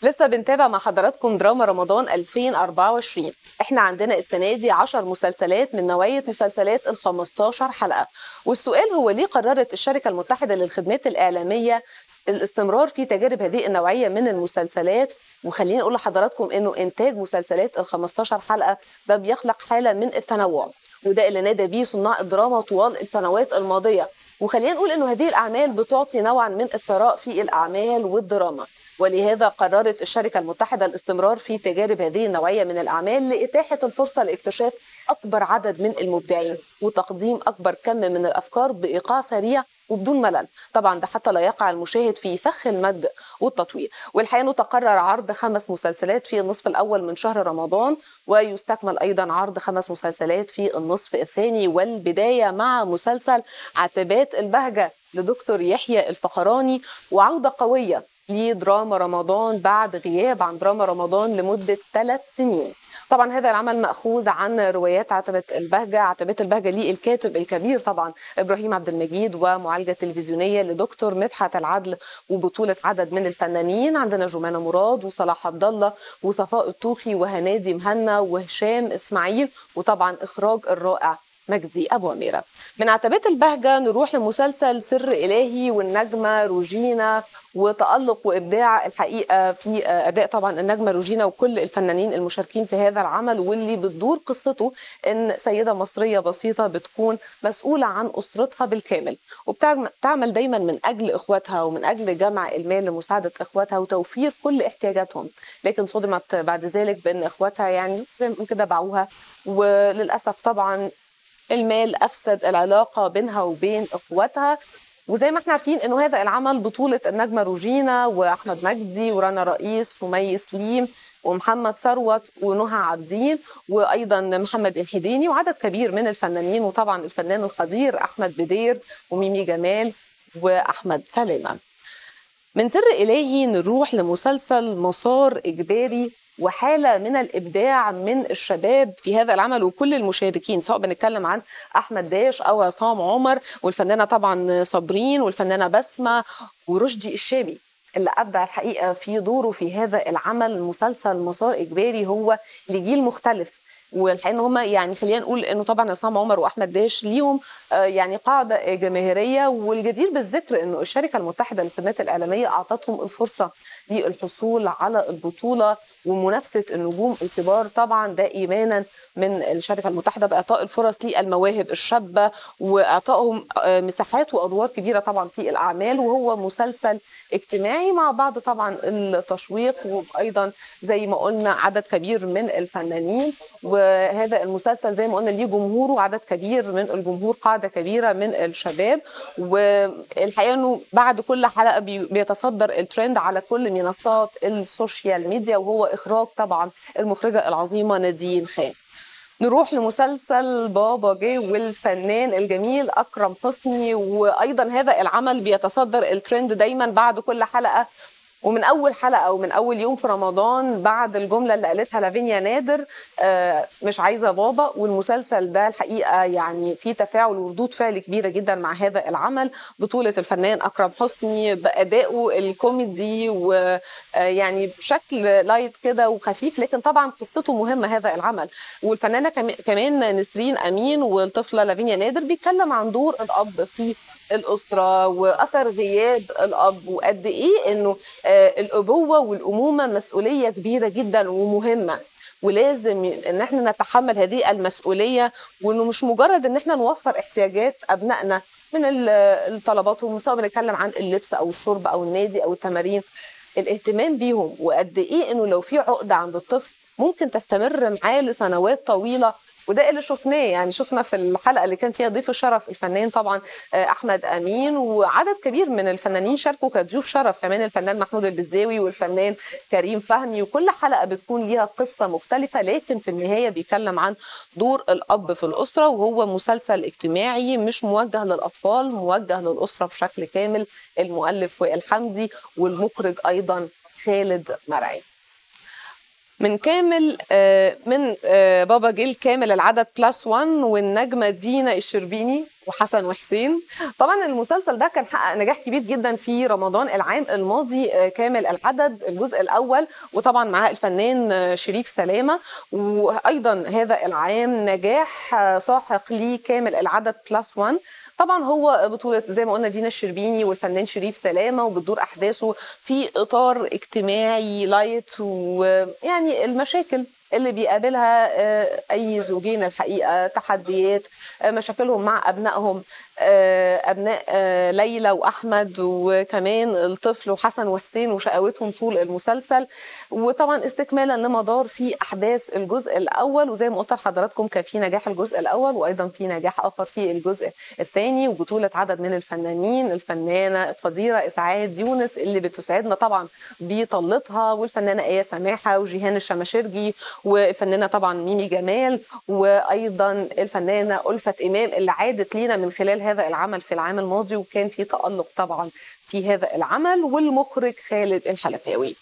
لسه بنتابع مع حضراتكم دراما رمضان 2024 احنا عندنا السنة دي 10 مسلسلات من نوعية مسلسلات ال 15 حلقة والسؤال هو ليه قررت الشركة المتحدة للخدمات الإعلامية الاستمرار في تجارب هذه النوعية من المسلسلات وخليني أقول لحضراتكم إنه إنتاج مسلسلات ال 15 حلقة ده بيخلق حالة من التنوع وده اللي نادى بيه صناع الدراما طوال السنوات الماضية وخلينا نقول إنه هذه الأعمال بتعطي نوعا من الثراء في الأعمال والدراما ولهذا قررت الشركة المتحدة الاستمرار في تجارب هذه النوعية من الأعمال لإتاحة الفرصة لاكتشاف أكبر عدد من المبدعين وتقديم أكبر كم من الأفكار بإيقاع سريع وبدون ملل طبعا ده حتى لا يقع المشاهد في فخ المد والتطويل والحقيقة أنه تقرر عرض خمس مسلسلات في النصف الأول من شهر رمضان ويستكمل أيضا عرض خمس مسلسلات في النصف الثاني والبداية مع مسلسل عتبات البهجة لدكتور يحيى الفخراني وعودة قوية لدراما رمضان بعد غياب عن دراما رمضان لمدة ثلاث سنين طبعا هذا العمل مأخوذ عن روايات عتبة البهجة عتبة البهجة للكاتب الكبير طبعا إبراهيم عبد المجيد ومعالجة تلفزيونية لدكتور مدحت العدل وبطولة عدد من الفنانين عندنا جمانة مراد وصلاح عبد الله وصفاء الطوخي وهنادي مهنا وهشام إسماعيل وطبعا إخراج الرائع مجدي أبو أميرة من عتبات البهجة نروح لمسلسل سر إلهي والنجمة روجينا وتألق وإبداع الحقيقة في أداء طبعا النجمة روجينا وكل الفنانين المشاركين في هذا العمل واللي بتدور قصته إن سيدة مصرية بسيطة بتكون مسؤولة عن أسرتها بالكامل وبتعمل دايما من أجل إخواتها ومن أجل جمع المال لمساعدة إخواتها وتوفير كل احتياجاتهم لكن صدمت بعد ذلك بأن إخواتها يعني زي ما كده باعوها وللأسف طبعا المال افسد العلاقه بينها وبين اخواتها وزي ما احنا عارفين انه هذا العمل بطوله النجمه روجينا واحمد مجدي ورنا رئيس ومي سليم ومحمد ثروت ونهى عابدين وايضا محمد الحديني وعدد كبير من الفنانين وطبعا الفنان القدير احمد بدير وميمي جمال واحمد سلامه من سر الهي نروح لمسلسل مسار اجباري وحاله من الابداع من الشباب في هذا العمل وكل المشاركين سواء بنتكلم عن احمد داش او عصام عمر والفنانه طبعا صابرين والفنانه بسمه ورشدي الشابي اللي ابدع الحقيقه في دوره في هذا العمل مسلسل مسار اجباري هو لجيل مختلف والحقيقه ان هم يعني خلينا نقول انه طبعا عصام عمر واحمد داش ليهم يعني قاعده جماهيريه والجدير بالذكر انه الشركه المتحده للخدمات الاعلاميه اعطتهم الفرصه للحصول على البطوله ومنافسه النجوم الكبار طبعا ده ايمانا من الشركه المتحده باعطاء الفرص للمواهب الشابه واعطائهم مساحات وادوار كبيره طبعا في الاعمال وهو مسلسل اجتماعي مع بعض طبعا التشويق وايضا زي ما قلنا عدد كبير من الفنانين وهذا المسلسل زي ما قلنا ليه جمهور وعدد كبير من الجمهور قاعده كبيره من الشباب والحقيقه انه بعد كل حلقه بيتصدر الترند على كل منصات السوشيال ميديا وهو اخراج طبعا المخرجه العظيمه نادين خان نروح لمسلسل بابا جه والفنان الجميل اكرم حسني وايضا هذا العمل بيتصدر الترند دايما بعد كل حلقه ومن اول حلقه ومن اول يوم في رمضان بعد الجمله اللي قالتها لافينيا نادر آه مش عايزه بابا والمسلسل ده الحقيقه يعني في تفاعل وردود فعل كبيره جدا مع هذا العمل بطوله الفنان اكرم حسني بادائه الكوميدي ويعني بشكل لايت كده وخفيف لكن طبعا قصته مهمه هذا العمل والفنانه كمان نسرين امين والطفله لافينيا نادر بيتكلم عن دور الاب في الاسره واثر غياب الاب وقد ايه انه الابوه والامومه مسؤوليه كبيره جدا ومهمه ولازم ان احنا نتحمل هذه المسؤوليه وانه مش مجرد ان احنا نوفر احتياجات ابنائنا من طلباتهم سواء بنتكلم عن اللبس او الشرب او النادي او التمارين الاهتمام بيهم وقد ايه انه لو في عقده عند الطفل ممكن تستمر معاه لسنوات طويله وده اللي شفناه يعني شفنا في الحلقه اللي كان فيها ضيف الشرف الفنان طبعا احمد امين وعدد كبير من الفنانين شاركوا كضيوف شرف كمان الفنان محمود البزاوي والفنان كريم فهمي وكل حلقه بتكون ليها قصه مختلفه لكن في النهايه بيتكلم عن دور الاب في الاسره وهو مسلسل اجتماعي مش موجه للاطفال موجه للاسره بشكل كامل المؤلف وائل حمدي والمخرج ايضا خالد مرعي من كامل من بابا جيل كامل العدد بلس 1 والنجمه دينا الشربيني وحسن وحسين طبعا المسلسل ده كان حقق نجاح كبير جدا في رمضان العام الماضي آه، كامل العدد الجزء الاول وطبعا معاه الفنان آه، شريف سلامه وايضا هذا العام نجاح آه، ساحق لكامل العدد بلس 1 طبعا هو بطولة زي ما قلنا دينا الشربيني والفنان شريف سلامة وبتدور أحداثه في إطار اجتماعي لايت ويعني المشاكل اللي بيقابلها آه، اي زوجين الحقيقه تحديات آه، مشاكلهم مع ابنائهم آه، ابناء آه، ليلى واحمد وكمان الطفل وحسن وحسين وشقاوتهم طول المسلسل وطبعا استكمالا لما دار في احداث الجزء الاول وزي ما قلت لحضراتكم كان في نجاح الجزء الاول وايضا في نجاح اخر في الجزء الثاني وبطوله عدد من الفنانين الفنانه القديره اسعاد يونس اللي بتسعدنا طبعا بطلتها والفنانه ايه سماحه وجيهان الشماشرجي والفنانه طبعا ميمي جمال وايضا الفنانه الفت امام اللي عادت لينا من خلال هذا العمل في العام الماضي وكان في تالق طبعا في هذا العمل والمخرج خالد الحلفاوي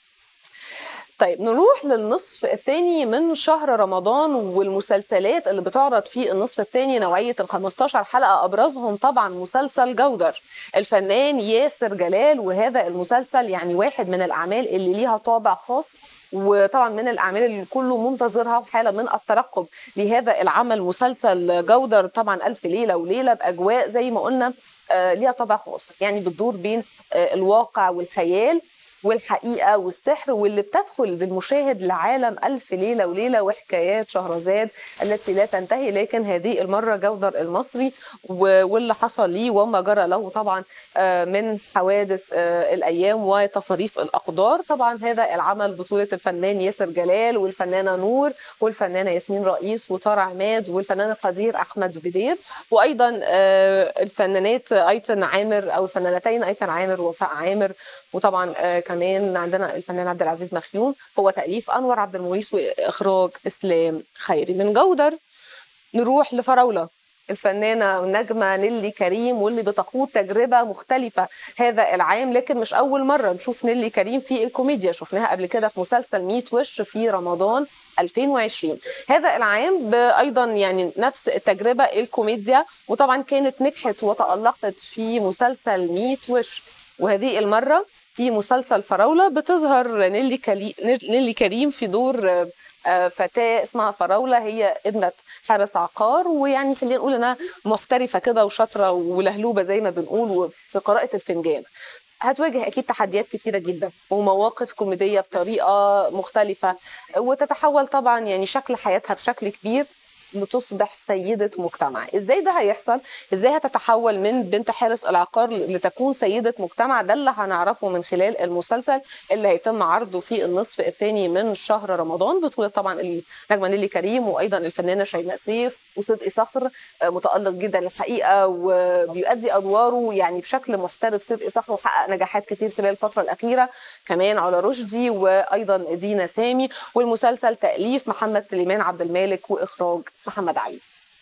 طيب نروح للنصف الثاني من شهر رمضان والمسلسلات اللي بتعرض في النصف الثاني نوعية ال 15 حلقة أبرزهم طبعا مسلسل جودر الفنان ياسر جلال وهذا المسلسل يعني واحد من الأعمال اللي ليها طابع خاص وطبعا من الأعمال اللي كله منتظرها وحالة من الترقب لهذا العمل مسلسل جودر طبعا ألف ليلة وليلة بأجواء زي ما قلنا آه، ليها طابع خاص يعني بتدور بين آه، الواقع والخيال والحقيقه والسحر واللي بتدخل بالمشاهد لعالم الف ليله وليله وحكايات شهرزاد التي لا تنتهي لكن هذه المره جودر المصري و- واللي حصل ليه وما جرى له طبعا آه، من حوادث آه، الايام وتصاريف الاقدار طبعا هذا العمل بطوله الفنان ياسر جلال والفنانه نور والفنانه ياسمين رئيس وطارق عماد والفنان القدير احمد بدير وايضا آه، الفنانات ايتن عامر او الفنانتين ايتن عامر ووفاء عامر وطبعا آه، كمان عندنا الفنان عبد العزيز مخيون هو تاليف انور عبد المغيث واخراج اسلام خيري من جودر نروح لفراوله الفنانة والنجمة نيلي كريم واللي بتخوض تجربة مختلفة هذا العام لكن مش أول مرة نشوف نيلي كريم في الكوميديا شفناها قبل كده في مسلسل ميت وش في رمضان 2020 هذا العام ب- أيضا يعني نفس التجربة الكوميديا وطبعا كانت نجحت وتألقت في مسلسل ميت وش وهذه المرة في مسلسل فراولة بتظهر نيلي, كلي... نيلي كريم في دور آه، آه، فتاة اسمها فراولة هي ابنة حارس عقار ويعني خلينا نقول انها محترفة كده وشاطرة ولهلوبة زي ما بنقول في قراءة الفنجان هتواجه اكيد تحديات كتيره جدا ومواقف كوميديه بطريقه مختلفه وتتحول طبعا يعني شكل حياتها بشكل كبير لتصبح سيدة مجتمع ازاي ده هيحصل ازاي هتتحول من بنت حارس العقار لتكون سيدة مجتمع ده اللي هنعرفه من خلال المسلسل اللي هيتم عرضه في النصف الثاني من شهر رمضان بطولة طبعا النجمة نيلي كريم وايضا الفنانة شيماء سيف وصدقي صخر آه، متألق جدا الحقيقة وبيؤدي ادواره يعني بشكل محترف صدقي صخر وحقق نجاحات كتير خلال الفترة الأخيرة كمان علا رشدي وايضا دينا سامي والمسلسل تأليف محمد سليمان عبد المالك واخراج محمد علي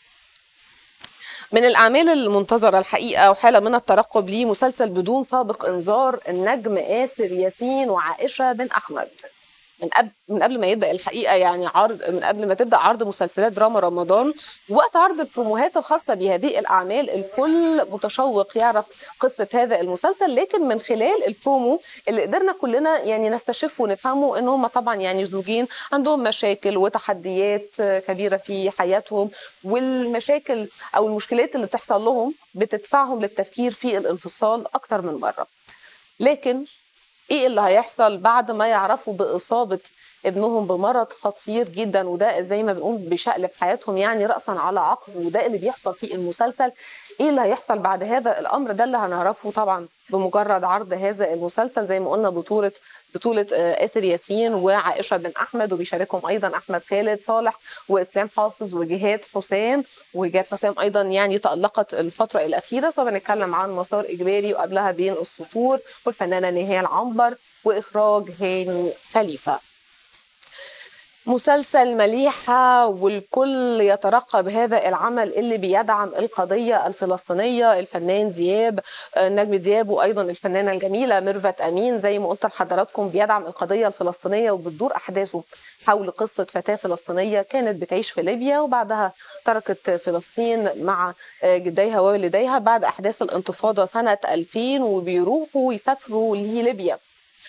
من الأعمال المنتظرة الحقيقة وحالة من الترقب ليه مسلسل بدون سابق إنذار النجم آسر ياسين وعائشة بن أحمد من قبل من قبل ما يبدا الحقيقه يعني عرض من قبل ما تبدا عرض مسلسلات دراما رمضان وقت عرض البروموهات الخاصه بهذه الاعمال الكل متشوق يعرف قصه هذا المسلسل لكن من خلال البرومو اللي قدرنا كلنا يعني نستشف ونفهمه ان هم طبعا يعني زوجين عندهم مشاكل وتحديات كبيره في حياتهم والمشاكل او المشكلات اللي بتحصل لهم بتدفعهم للتفكير في الانفصال اكتر من مره لكن ايه اللي هيحصل بعد ما يعرفوا باصابه ابنهم بمرض خطير جدا وده زي ما بنقول بيشقلب حياتهم يعني راسا على عقب وده اللي بيحصل في المسلسل ايه اللي هيحصل بعد هذا الامر ده اللي هنعرفه طبعا بمجرد عرض هذا المسلسل زي ما قلنا بطوله بطولة آه، آسر ياسين وعائشة بن أحمد وبيشاركهم أيضا أحمد خالد صالح وإسلام حافظ وجهاد حسام وجهاد حسام أيضا يعني تألقت الفترة الأخيرة سوف نتكلم عن مسار إجباري وقبلها بين السطور والفنانة نهال عنبر وإخراج هاني خليفة مسلسل مليحة والكل يترقب هذا العمل اللي بيدعم القضية الفلسطينية الفنان دياب آه، نجم دياب وأيضا الفنانة الجميلة ميرفت أمين زي ما قلت لحضراتكم بيدعم القضية الفلسطينية وبتدور أحداثه حول قصة فتاة فلسطينية كانت بتعيش في ليبيا وبعدها تركت فلسطين مع آه، جديها ووالديها بعد أحداث الانتفاضة سنة 2000 وبيروحوا يسافروا لليبيا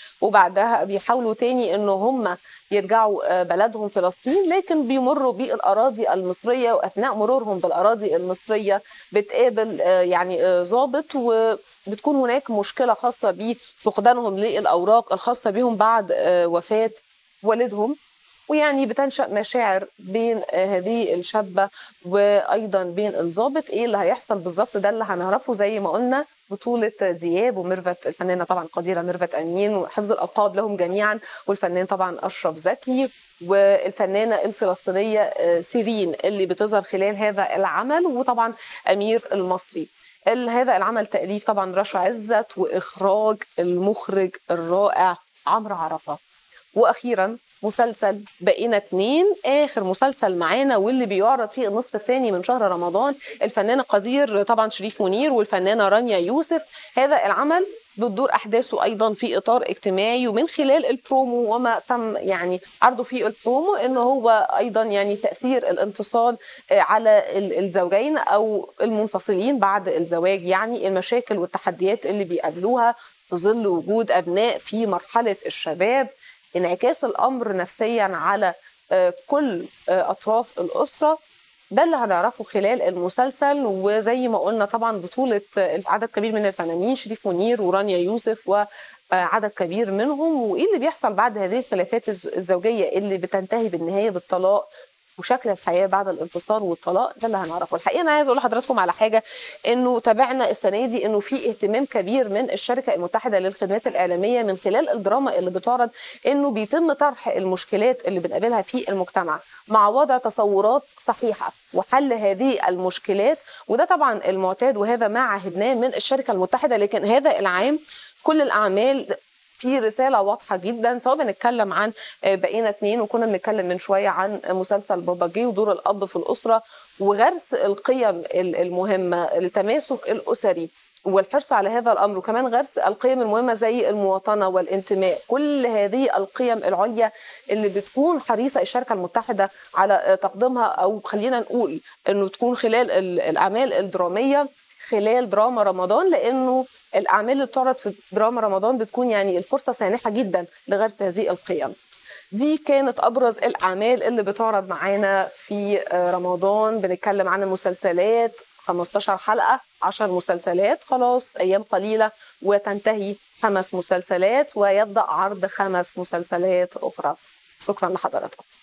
وبعدها بيحاولوا تاني ان هم يرجعوا آه، بلدهم فلسطين لكن بيمروا بالاراضي المصريه واثناء مرورهم بالاراضي المصريه بتقابل آه، يعني آه، ضابط وبتكون هناك مشكله خاصه بفقدانهم للاوراق الخاصه بهم بعد وفاه والدهم ويعني بتنشا مشاعر بين هذه الشابه وايضا بين الضابط ايه اللي هيحصل بالظبط ده اللي هنعرفه زي ما قلنا بطولة دياب وميرفت الفنانة طبعا قديرة ميرفت أمين وحفظ الألقاب لهم جميعا والفنان طبعا أشرف زكي والفنانة الفلسطينية آه، سيرين اللي بتظهر خلال هذا العمل وطبعا أمير المصري هذا العمل تأليف طبعا رشا عزت وإخراج المخرج الرائع عمرو عرفة وأخيرا مسلسل بقينا اتنين اخر مسلسل معانا واللي بيعرض فيه النصف الثاني من شهر رمضان الفنان القدير طبعا شريف منير والفنانه رانيا يوسف هذا العمل بتدور احداثه ايضا في اطار اجتماعي ومن خلال البرومو وما تم يعني عرضه في البرومو ان هو ايضا يعني تاثير الانفصال آه، على الزوجين او المنفصلين بعد الزواج يعني المشاكل والتحديات اللي بيقابلوها في ظل وجود ابناء في مرحله الشباب انعكاس الامر نفسيا على آه، كل آه، اطراف الاسره ده اللي هنعرفه خلال المسلسل وزي ما قلنا طبعا بطولة آه، عدد كبير من الفنانين شريف منير ورانيا يوسف وعدد كبير منهم وايه اللي بيحصل بعد هذه الخلافات الزوجيه اللي بتنتهي بالنهايه بالطلاق وشكل الحياه بعد الانفصال والطلاق ده اللي هنعرفه الحقيقه انا عايز اقول لحضراتكم على حاجه انه تابعنا السنه دي انه في اهتمام كبير من الشركه المتحده للخدمات الاعلاميه من خلال الدراما اللي بتعرض انه بيتم طرح المشكلات اللي بنقابلها في المجتمع مع وضع تصورات صحيحه وحل هذه المشكلات وده طبعا المعتاد وهذا ما عهدناه من الشركه المتحده لكن هذا العام كل الاعمال في رساله واضحه جدا سواء بنتكلم عن آه، بقينا اتنين وكنا بنتكلم من شويه عن مسلسل بابا جي ودور الاب في الاسره وغرس القيم المهمه التماسك الاسري والحرص على هذا الامر وكمان غرس القيم المهمه زي المواطنه والانتماء كل هذه القيم العليا اللي بتكون حريصه الشركه المتحده على تقديمها او خلينا نقول انه تكون خلال الاعمال الدراميه خلال دراما رمضان لانه الاعمال اللي بتعرض في دراما رمضان بتكون يعني الفرصه سانحه جدا لغرس هذه القيم دي كانت ابرز الاعمال اللي بتعرض معانا في رمضان بنتكلم عن المسلسلات 15 حلقه 10 مسلسلات خلاص ايام قليله وتنتهي خمس مسلسلات ويبدا عرض خمس مسلسلات اخرى شكرا لحضراتكم